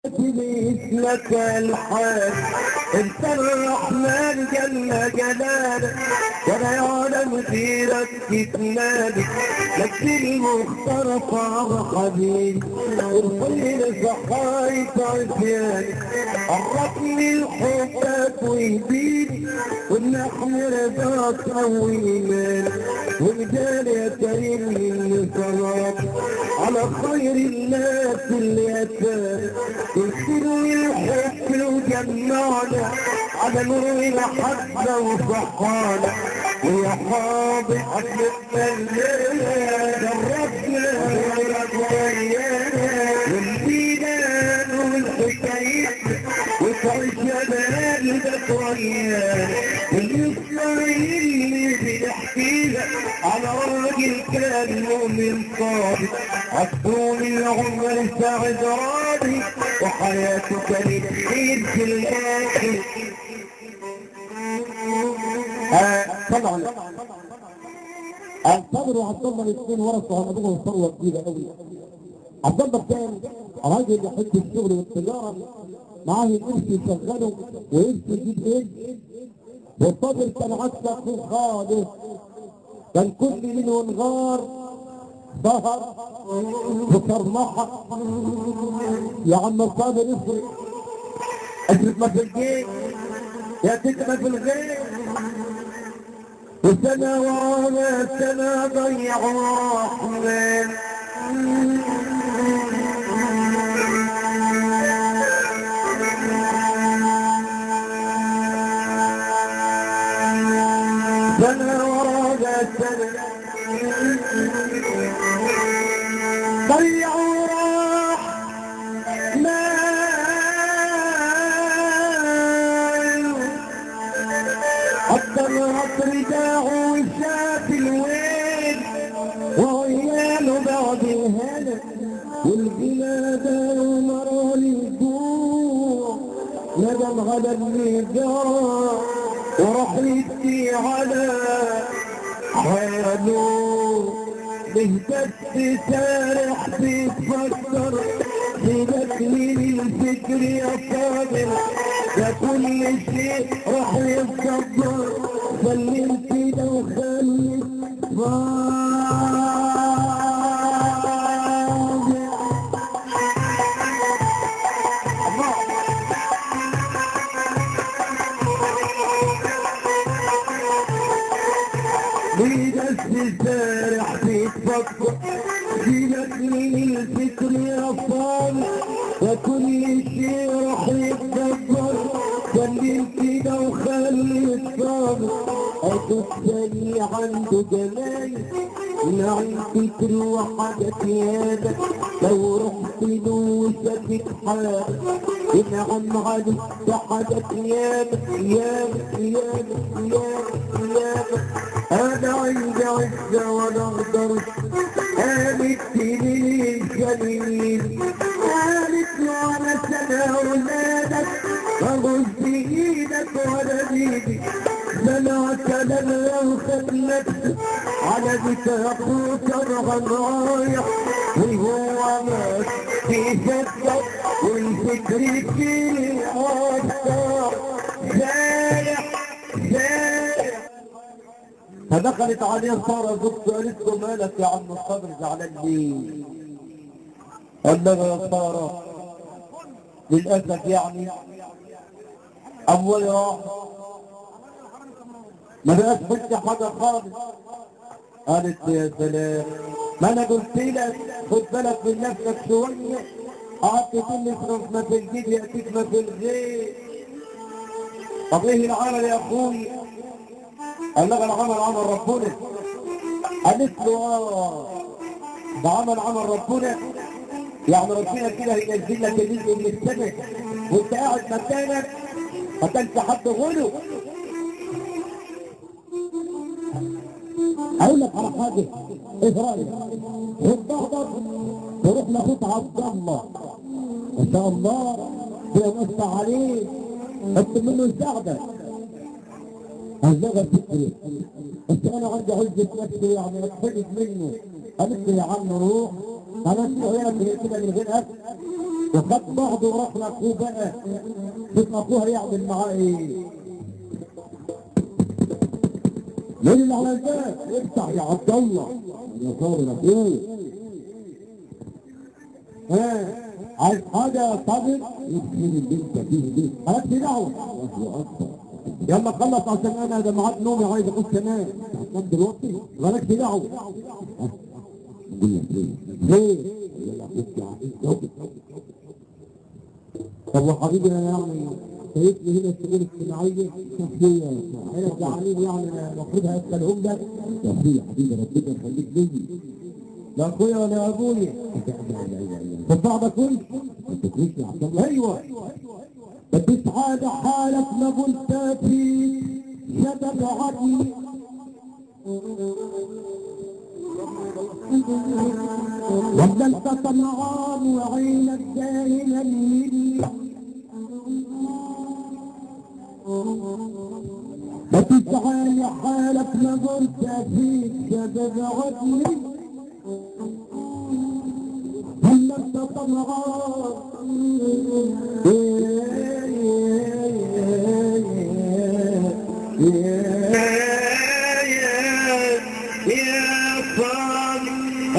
باسمك الحال انت الرحمن جل جلالك ولا يعلم غيرك كتمالك لك المختار طاب حبيب ارسل لصحايا عصيانك قربني لحبك ويهديني ونحن رضاك وايمانك ورجال يا كريم اللي صلاك على خير الناس اللي اتاك ارسلني الحب وجمعنا على نور المحبة وصحانا ويا حاضر حبيبنا الليلة جربنا ويانا ونبينا نقول حكايتنا وتعيش بلدك ويانا والإسرائيلي بنحكي لك على راجل كان مؤمن صادق عطول العمر سعد راضي وحياته كانت خير في الآخر آه، طبعا الصبر وعبد الله الاثنين ورثوا عن ابوهم ثروه كبيره قوي عبد الله كان راجل يحب الشغل والتجاره معاه القرش يشغله وقرش يجيب قرش والصبر كان عكس اخوه خالص كان كل ليل ونهار سهر وصرمحه يا عم الصابر افرق اجرب ما في الجيب يا ست ما في الغيب وسنة ورانا سنة ضيعوا رحمن سنة ورانا سنة ضيعوا رحمن حتى العطر داعوا وشاف الويل وعياله بعد الهنا والجلادة ومرى الجوع ندم على اللي جرى وراح يبكي على حاله بهدت سارح بيتفكر سيبك من الفكر يا صابر ده كل شيء راح يتكبر سلم كده وخلي صابر بيدس سارح بيتفكر سيبك من الفكر يا صابر وكل شيء راح يتدبر سلم كده وخلي الصبر الثاني عنده جمال نعيم فكر وحاجة يادا لو رحت له وشافك حالك ينعم عليك بحاجة يادا يادا يادا يادا يادا انا عندي عزة ولا اقدر قالت لي الجميل قالت له انا سنة اولادك اغز بايدك ولا بايدي سمع كلام لو خد نفسه على بيت اخوك ارغم رايح وهو مات في شدك والفكر فيه اكتر سارح سارح فدخلت عليه ساره زوجته قالت له مالك يا عم الصبر زعلان ليه؟ قال لها يا ساره للاسف يعني اول راح ما بقاش بنت حاجه خالص قالت يا سلام ما انا قلت لك خد بالك من نفسك شويه قعدت تقول لي اصرف ما في الجيب ياتيك ما في الغيب طب ايه العمل يا اخوي قال لها العمل عمل ربنا قالت له اه ده عمل عمل ربنا يعني ربنا كده هينزل لك الرزق من السماء وانت قاعد مكانك ما كانش حد غلو اقول لك على حاجه ايه رايك وتحضر تروح لاخوك عبد الله ان شاء الله بيوسع عليه اطلب منه مساعده هزغة فكري بس انا عندي عزة نفسي يعني اتفقد منه قالت لي يا عم روح خلاص هنا كده من غير اكل وخد بعضه وراح لاخوه بقى شوف اخوه هيعمل معاه ايه مين اللي على الباب افتح يا عبد الله يا صابر اخوه ها عايز حاجه يا صابر يدخل البنت فيه دي مالكش دعوه الله اكبر يلا خلص عشان انا ده ميعاد نومي عايز اخش انام هتنام دلوقتي مالكش دعوه بقول لك ليه؟ ليه؟ يلا خش يا عم طب وحبيبي انا يعني شايفني هنا الشؤون الاجتماعيه شخصيه انا زعلانين يعني المفروض هسالهم لك يا اخويا حبيبي ربنا يخليك لي لا اخويا ولا ابويا تطلع ده كل ما تكونش يا عبد الله ايوه بدي حاجه حالك ما قلت في شدد عدي وبدلت طمعان وعينك دائما مني بتسعى يا حالك ما قلت فيك سبب عدلي بلغت طمعان يا صام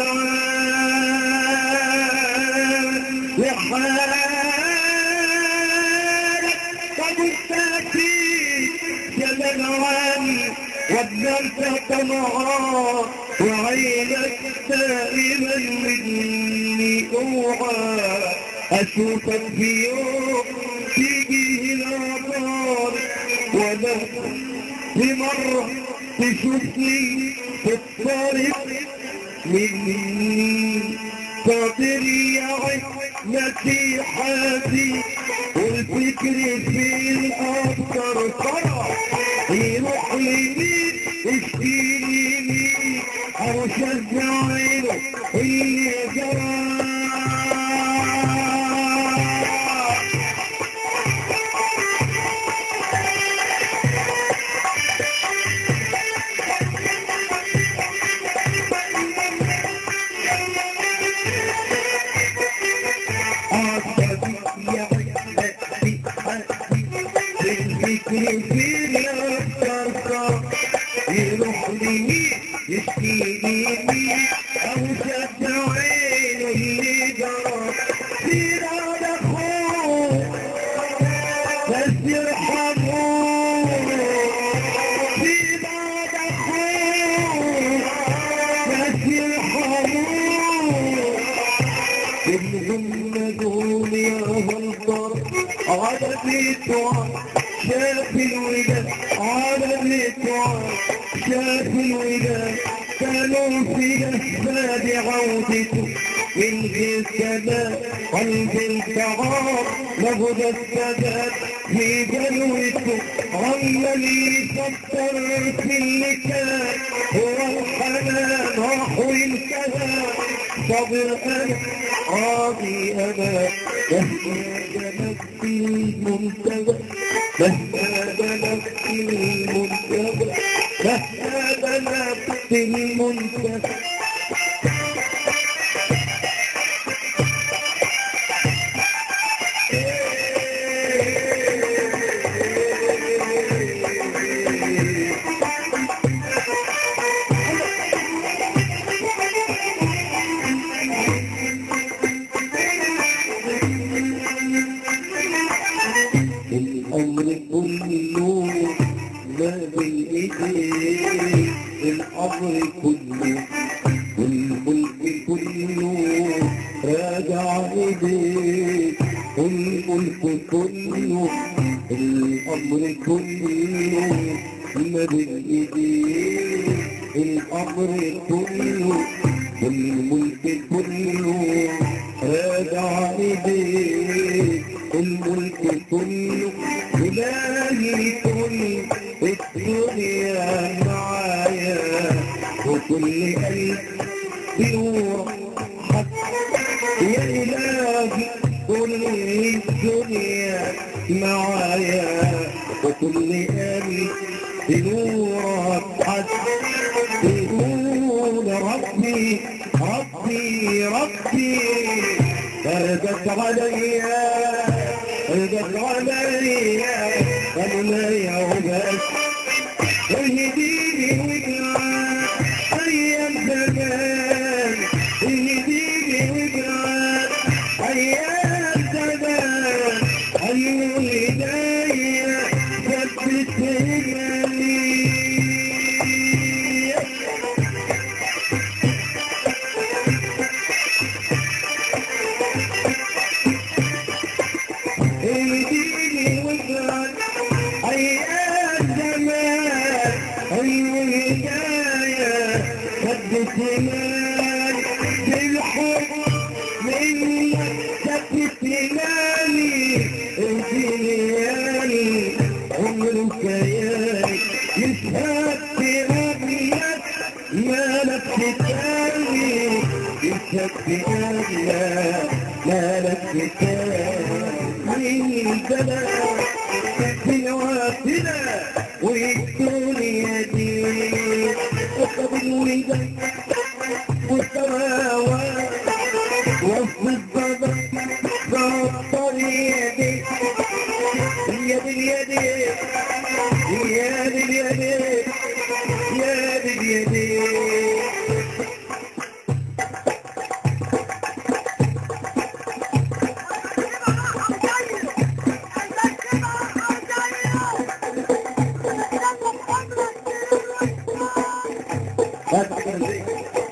السلام يا حالك قد استأتيت جمال عام وابنت طمعا وعينك دائما مني اوعى اشوفك في يوم تيجي الابار ولا بمرة تشوفني في الطريق مني قادري يعد نصيحتي والفكر في الأفكار طرح يروح لمين يشكيني مين أو شجعينه اللي جرى الفكر في الأفكار يروح لمين يشكيني مين أو شد عينه اللي جرى سير على أخوه بس يرحموه سير على أخوه بس يرحموه إنهم دول يا هالقر على بيتوع شاف الوداد على بيتوع شاف الوداد كانوا في أسباب عودته من غير سبب قلب الكعاب لابد السبب في جلوته عمال يفكر في اللي كان هو الحنان راح وانتهى صبر انا راضي انا مهما بلغت المنتهى مهما بلغت المنتهى مهما بلغت المنتهى الأمر كله ما بالإيدين الأمر كله والملك كله راجع إيديك والملك كله الأمر كله ما بالإيدين الأمر كله والملك كله راجع إيديك الملك كله إلهي كل الدنيا معايا وكل قلب بنور حق يا إلهي كل الدنيا معايا وكل قلب بنورك حق يقول ربي ربي ربي غابت عليا غابت عليا فما يعبس ويهديني وجعان ايام زمان يهديني وجعان ايام زمان ايوه الهدايه ثبت ايماني ايديني وجعان ايام زمان ايوه الهدايه ثبت ايماني بالحب منك ثبت ايماني اديني يالي عمر كياني يشهد في ابنك مالك تتاني يشهد في ابنك مالك تتاني من البلد في وقتنا والدنيا دي وقبل الوداد والسماوات وفي الضبط ضبط يدي اليد اليد اليد اليد اليد اليد لا تعترض ليه؟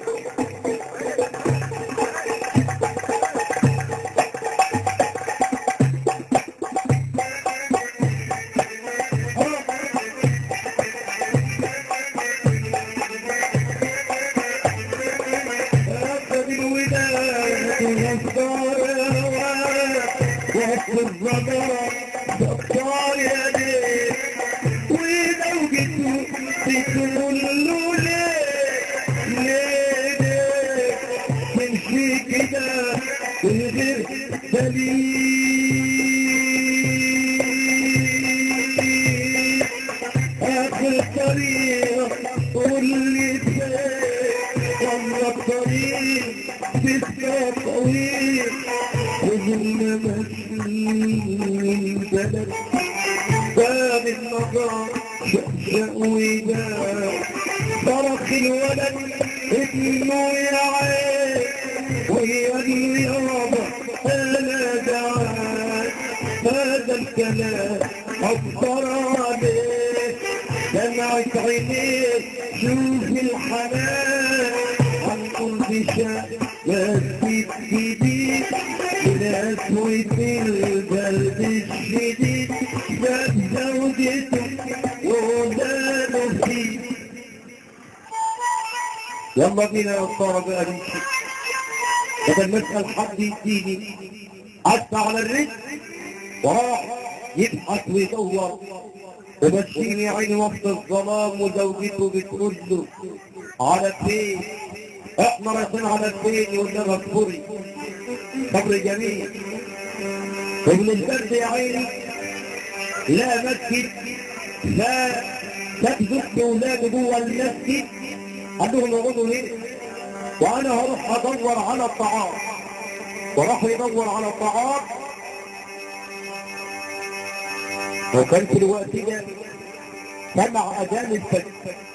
رب الوداد والصلوات وفي الرضا دكتور يديك وزوجته تقول له ليه ليه ليه تمشي كده من غير دليل آخر طريق واللي فيه والله الطريق لسه طويل وهم ماشيين بلد باب النظر شقشق وباب صرخ الولد ابنه يا عين وهي اللي يابا انا دعان هذا الكلام عبر عليه دمعت عينيه شوف الحنان عن قلب شاء بس جديد ناس في البلد الشديد جاب زوجته وولاده فيه يلا بينا يا اسطى بقى نمشي بدل ما اسال حد يديني عدى على الرجل وراح يبحث ويدور ومشيني عين وسط الظلام وزوجته بتقول له على فين احنا رايحين على فين يقول لها اصبري صبر جميل ومن البرد يا عيني لا مسجد لا تكذب باولاده جوه المسجد قال لهم اقعدوا هنا وانا هروح ادور على الطعام وراح يدور على الطعام وكان في الوقت ده سمع اذان الفجر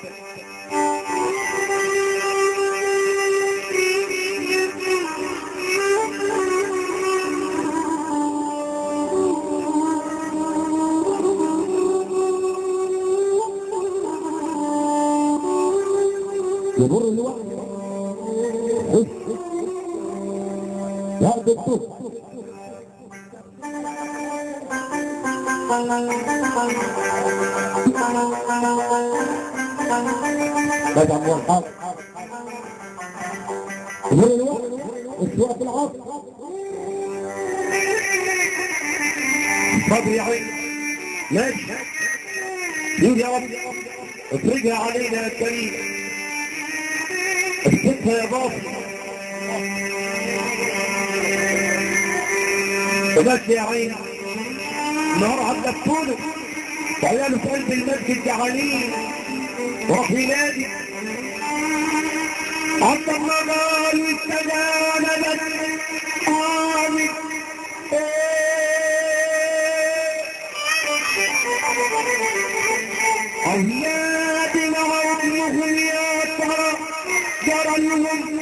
يمر الوقت بص يا دكتور بدأ موحد يمر الوقت مش وقت العصر صبر يا عين ماشي يقول يا رب افرجها علينا يا كريم اسكتها يا باطل وبس يا عين النهار عدى طوله وعياله في قلب المسجد جعانين وراح ينادي عبد الله قال والسلام بس قال أولاد وعظمهم يا ترى جرى لهم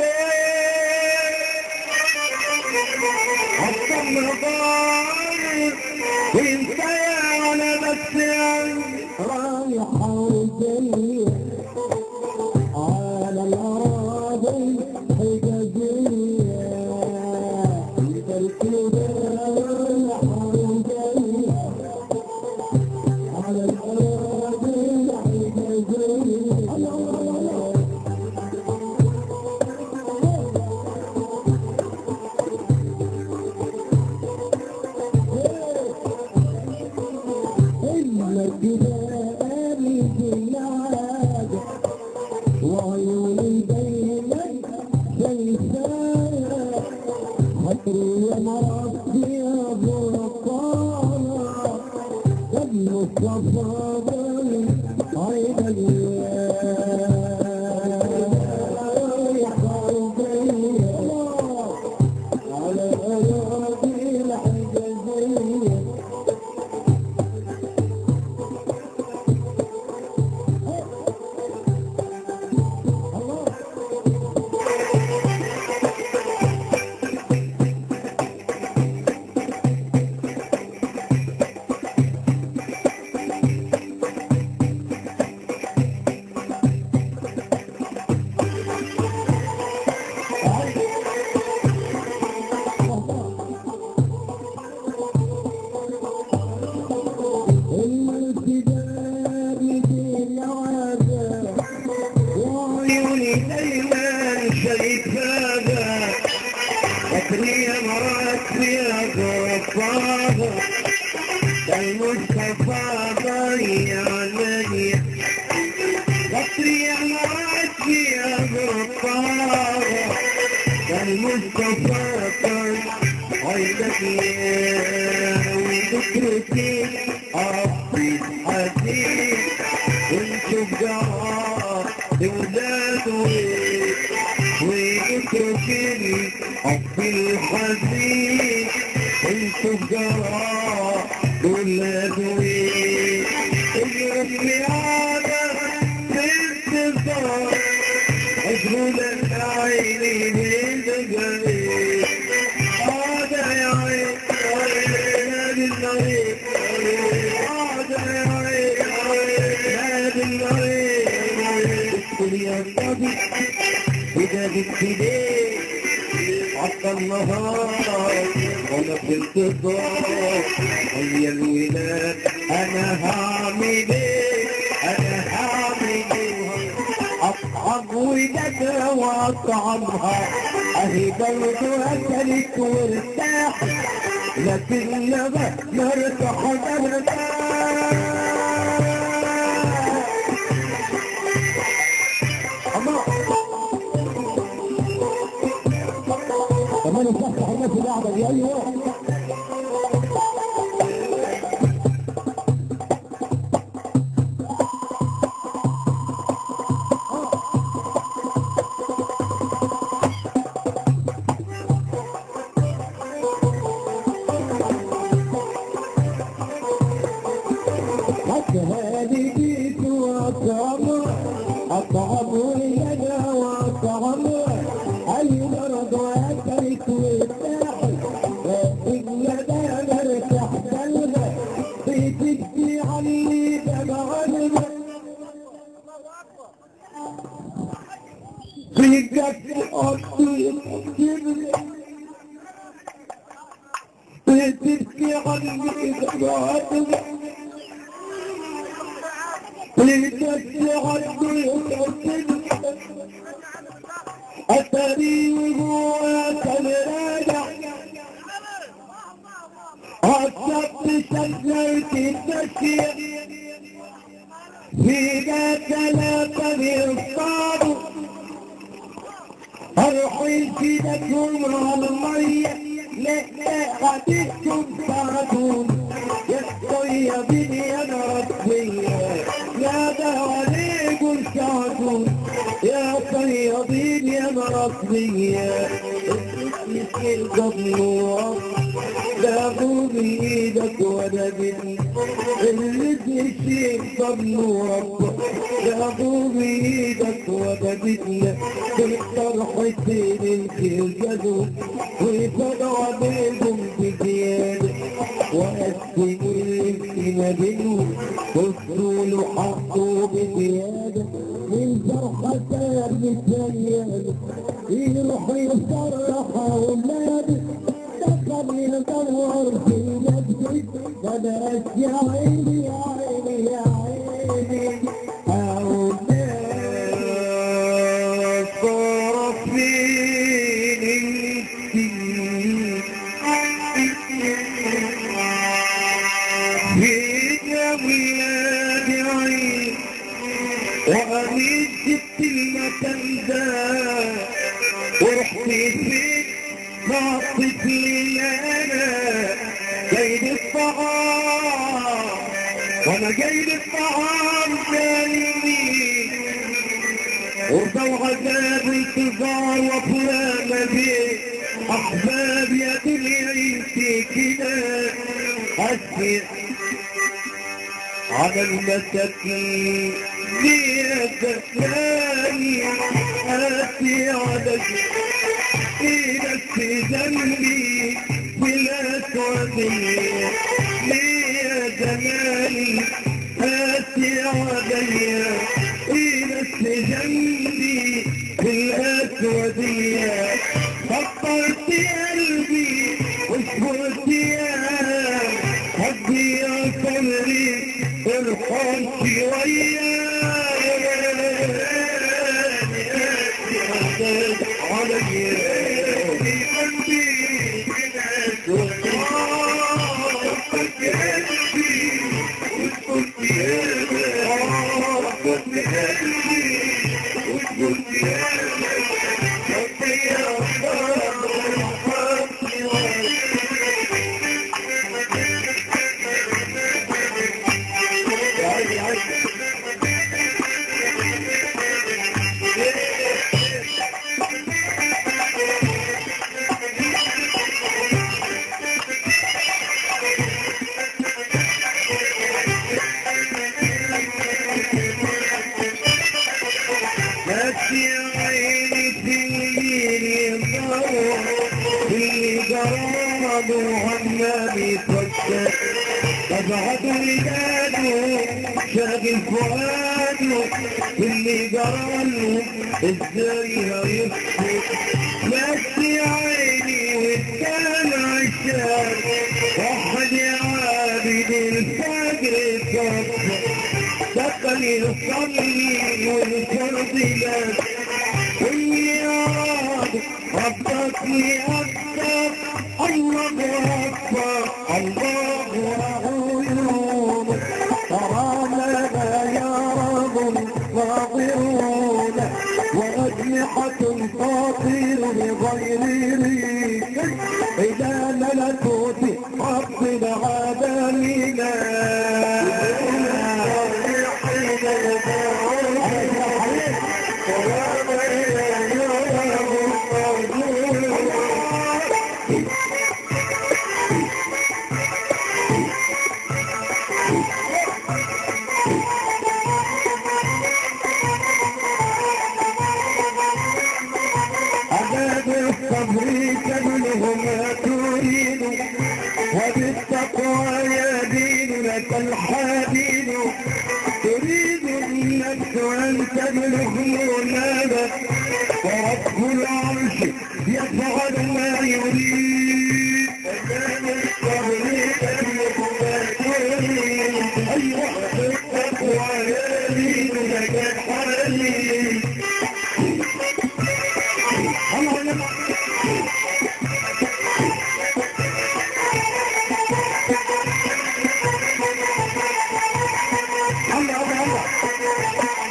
الصبر ضايع وانت يا ولا بس رايحة وجاية على الأراضي حجازية الكلبة رايحة وجاية على الأراضي حجازية إلا جبالي في العادة وعيوني دايما شايفاها حتري يا مرضي يا برقانة قبل الصفاري عيني يا قلبي على أراضي الحجازية الكتاب دين عذاب وعيوني دايما شايفاها فكري يا مرات يا غرفاها المصطفى ضيع عليا فكري يا مرات يا غرفاها المصطفى ضيع عينك يا وذكرتي ربي حزين وانتو بجرار لولاده ويتركني حب الحزين انتو بجرار لولاده اجرب لي هذا في انتظار اجرب لك عيني بالجميل هذا يا عين نادي النظيف هذا يا عين نادي النظيف ادخل يا النبي إذا جبت ليه حتى النهار وانا في انتظار هي الولاد انا هعمل ايه انا هعمل ايه اطعم ولادها واطعمها اهي برضه اكلت وارتاحت لكن لما مرتاح مرتاح كمان يفتح الناس اللعبة دي ايوه حتى هذه جيت واطعم اطعم ويدا واطعم اي مرض اكلت وارتاحت الا ده مرتاح قلبك بتبكي علي بمغلبك في جد أرضي بتبكي عني بمغلبك بتبكي عني بمغلبك أتري وجوهك الراجع عصبت شجرة التشيع في ذاك لا تنصاب أرحل كدكم على المية لا غدتكم تعدون يا طيبين يا ربية يا دواليكم تعدون يا طيبين يا ربية يمكن ضمنورك لا بإيدك ولا بإيدك اللي تشيل ضمنورك لا بإيدك ولا بإيدك تقدر حسين الجدو ويفضع بيهم بزيادة وقسموا اللي ما بينهم وصلوا له حقه بزيادة من فرحة سار بالسيادة يروح يفرح أولاده دخل يدور في نفسي فبس يا عيني يا عيني يا عيني أولاد صار في أولاد عين وأمين جبت المكان ده ورحت فين مع الطفل انا جايب الطعام وانا جايب الطعام جايبي ورده وعذاب انتظار وفلان بيه احباب يا دنيا انت كده اسمع على المساكين يا زكاني آتي على إيدك في ذنبي بلا سعدية يا زماني آتي علي إيدك في ذنبي بالأسودية فطرت قلبي وصبرت يا حبي يا صبري ارحم شوية علي في قلبي ماشي عيني في الضوء في جراد وعمال يفكر أبعد وداده شاغل فؤاده اللي جراله ازاي هيفكر ماشي عيني والدمع الشاب واحد يا عابد الفجر كفر دخل يصلي والفرض لك واللي أراد ربك لأكثر الله أكبر الله عيون ترانا يا رب ناظرون وأجنحة تطير بغير ريح إلى ملكوت رب العالمين عذاب الصبر تبلغ ما تريد وبالتقوى يدين لك الحديد تريد النفس ان تبلغ منادى ورب العرش يفعل ما يريد عذاب الصبر تبلغ ما تريد ايوه بالتقوى يدين لك الحديد الله الله الله الله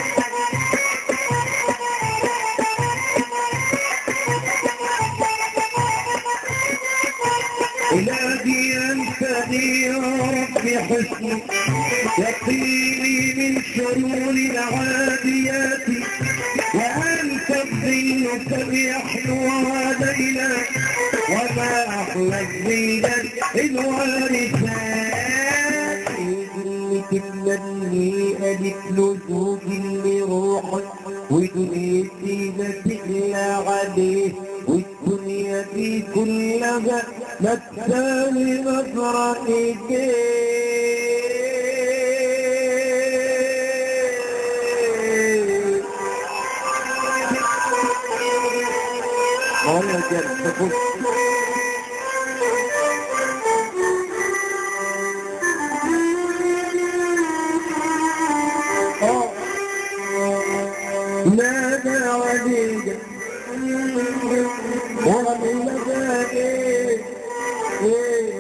ولادي انت لي يا رب حسن يقيني من شرور العاديات وانت الظل فليحلو علينا وما أحلى الزينة الوارثات اللي تمني قالت له زوجي اللي روحك ودنيتي ما تقلى عليه والدنيا دي كلها ما تساوي نظرة ايديه ولا جرس بص اه نادى عليك ومن مدى ايه ايه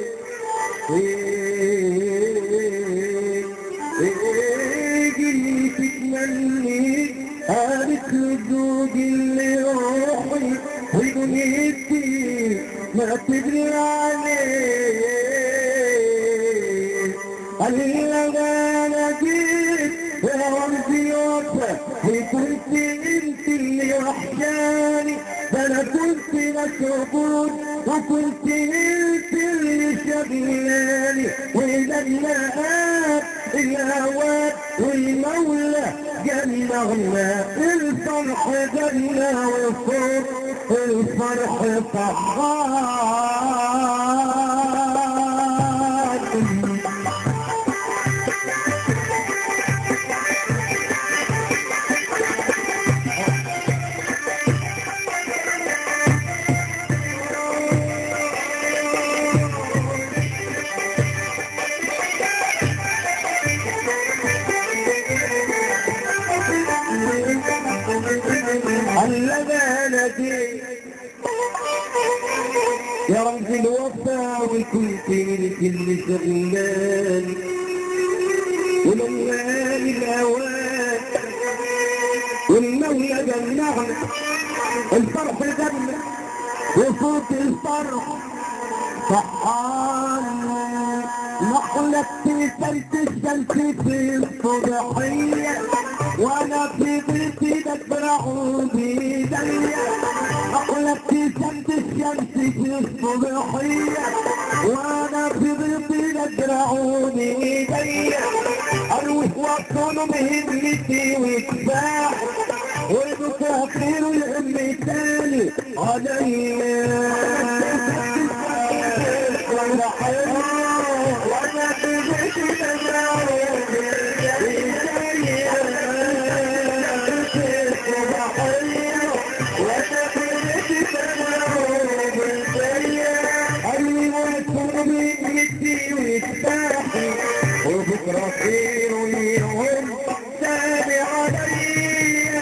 ايه ايه جيت تتمني قالت لزوج اللي روحي ودنيتي ما تدري عليه قال لي انا جيت يا رمزي يوسف وكنت انت اللي وحشاني ده انا كنت مسؤول وكنت انت اللي شغلاني ولما قاب الهوى والمولى جمعنا الفرح جنة وفوق الفرح طهار الذي يا رمز الوفا وكنت من كل شغلان ولوان الاوان والمولى جمعنا الفرح جنة وصوت الفرح صحان نحلة سلت الشمس في الصبحية وانا في بيتي بزرع بيديا نحلة سلت الشمس في الصبحية وانا في بيتي بزرع بيديا اروح واطول مهمتي وكفاح وبكافر الام تاني عليا وانا في بيتي بزرع وبكرة خير يوم تابع عليا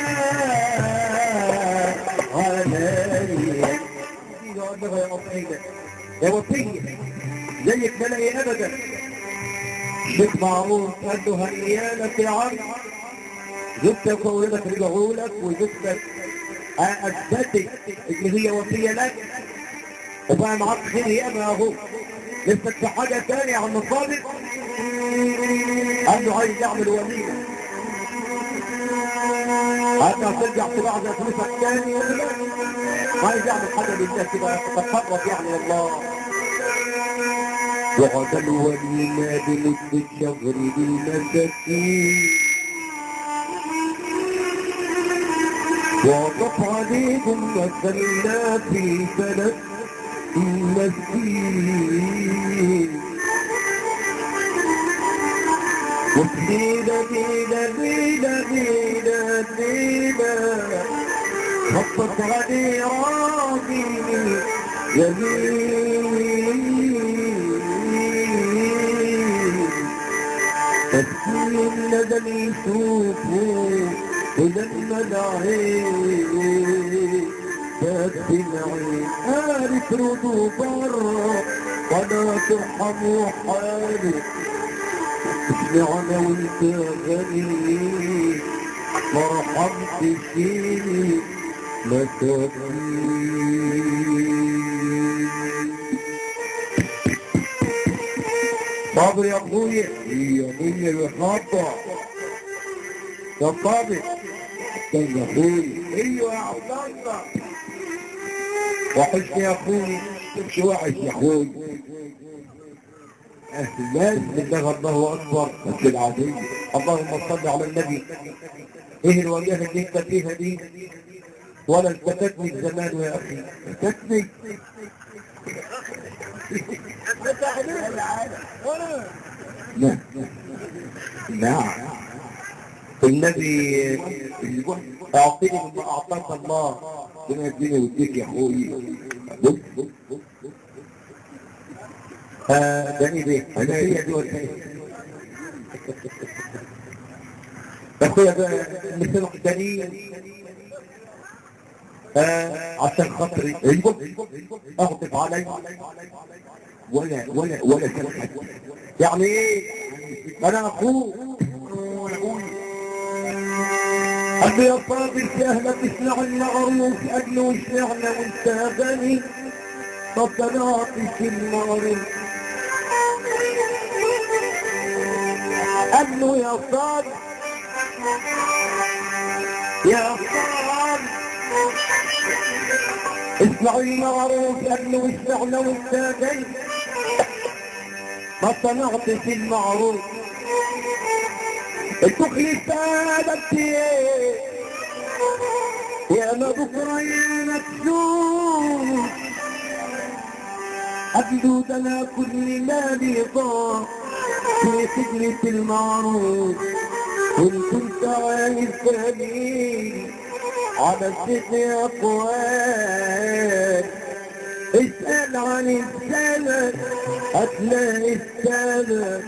عليا يا وطية يا وطية زيك بلاقي ابدا شيخ معروف قال له هنيالك يا عم جبتك وولدك رجعوا لك وجبتك اثبتت ان هي وصيه لك وبقى معاك خير ياما اهو نفسك في حاجه ثانيه يا عم صادق قال له عايز يعمل وليمه حتى ترجع في بعض فلوسك تاني ولا لا؟ عايز يعمل حاجه لله كده تتقرب يعني والله وغدا الوليمة بمدة شهر للمساكين وقف عليكم مثلنا في بلد مسكين وبينا بينا بينا بينا بينا خطت علي راضي يمين تسكين نزل يشوفه ولما العين باب العين قالت ردوا برا ولا ترحموا حالي اسمعنا وانت غني ما رحمت فيني ما تبني صابر يا اخويا يا ابويا الوحاطة يا صابر كان يا اخويا ايوه يا عبد الله وحشني يا اخويا تشوفش وحش يا اخوي اهلا بالله الله اكبر بس العادية اللهم صل على النبي ايه الوجهه اللي انت فيها دي ولا التفتني الزمان يا اخي التفتني نعم نعم النبي اعطيني مما اعطاك الله ربنا يديني ويديك يا اخوي بص بص بص بص آه ده ايه دي انا هي دي ولا ايه يا اخويا بقى مثل الدليل آه عشان خاطري اغضب علي ولا ولا ولا سمحت يعني ايه انا اخوه قال يا فاضل سهلة تسمع المعروف قال له اشمعنى وانت غني طب ده انا اعطيك المعروف قال له يا صاد يا صاد اسمع المعروف قال له اشمعنى وانت غني ما صنعتش المعروف الدخل سادت يا ما بكرة يا مكسور أبدو أنا كل مالي ضاع في خدمة المعروف وإن كنت عايز تهديني على الست يا أقوال اسأل عن السنة هتلاقي السنة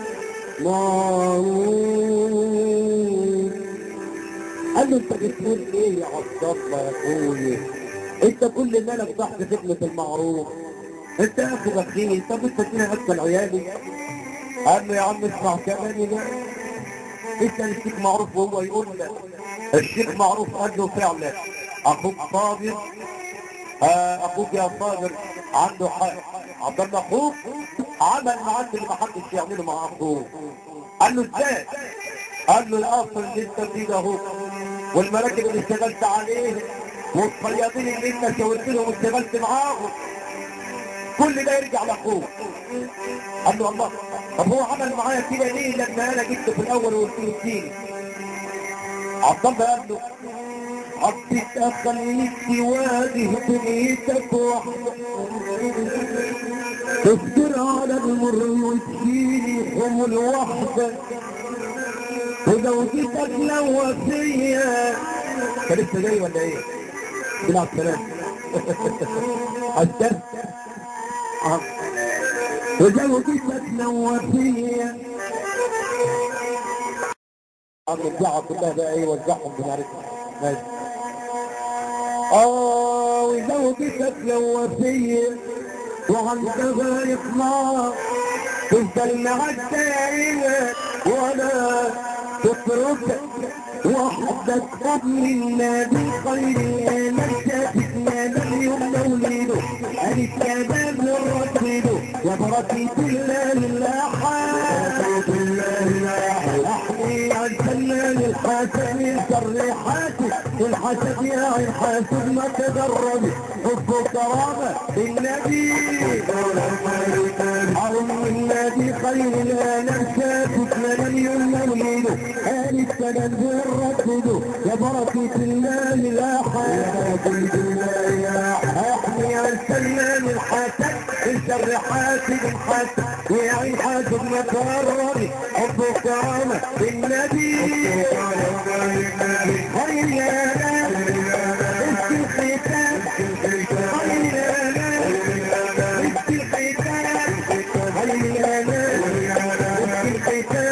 معروف قال له انت بتقول ايه يا عبد الله يا اخويا انت كل مالك تحت خدمة المعروف انت يا اخي بخيل طب انت فيها اكل عيالي قال له يا عم اسمع كلامي ده انت الشيخ معروف وهو يقول لك الشيخ معروف قال له فعلا اخوك صابر آه، اخوك يا صابر عنده حق عبد الله اخوك عمل معاك اللي ما حدش يعمله مع اخوه قال له ازاي قال له الاصل اللي انت فيه ده اهو والمراكب اللي اشتغلت عليه والصيادين اللي انت شاورت لهم واشتغلت معاهم كل ده يرجع لاخوه قال له الله طب هو عمل معايا كده ليه لما انا جبته في الاول وقلت له اديني عبد الله قال له عبدك اخليك تواجه دنيتك وحدك تصبر على المر وتشيلي حمل وحدك وزوجتك لو وفية كان لسه جاي ولا ايه؟ طلع السلام عشان وزوجتك لو وفية عم الدعوة كلها بقى ايه وزعهم بنعرفها ماشي اه وزوجتك لو وفية وعندها يطلع تفضل معك دائما ولا تتركك وحدك ابن النبي خير الامام شافت نادى يوم مولده قالت يا باب ورسله يا بركة الله لله احمي عن فنان الحسن شر حاسد والحسد يا عين حاسد ما تجرب حب وكرامة النبي حرم النبي خير الانام شافت لمن يوم مولده قال السلام بالرسل يا بركة الله لا حاسد احمي عن فنان الحسد الشر حاسد الحسد يا عين حاسد ما تجرب حب وكرامة النبي خير الانام اسم الختام خير الانام اسم الختام خير الانام اسم الختام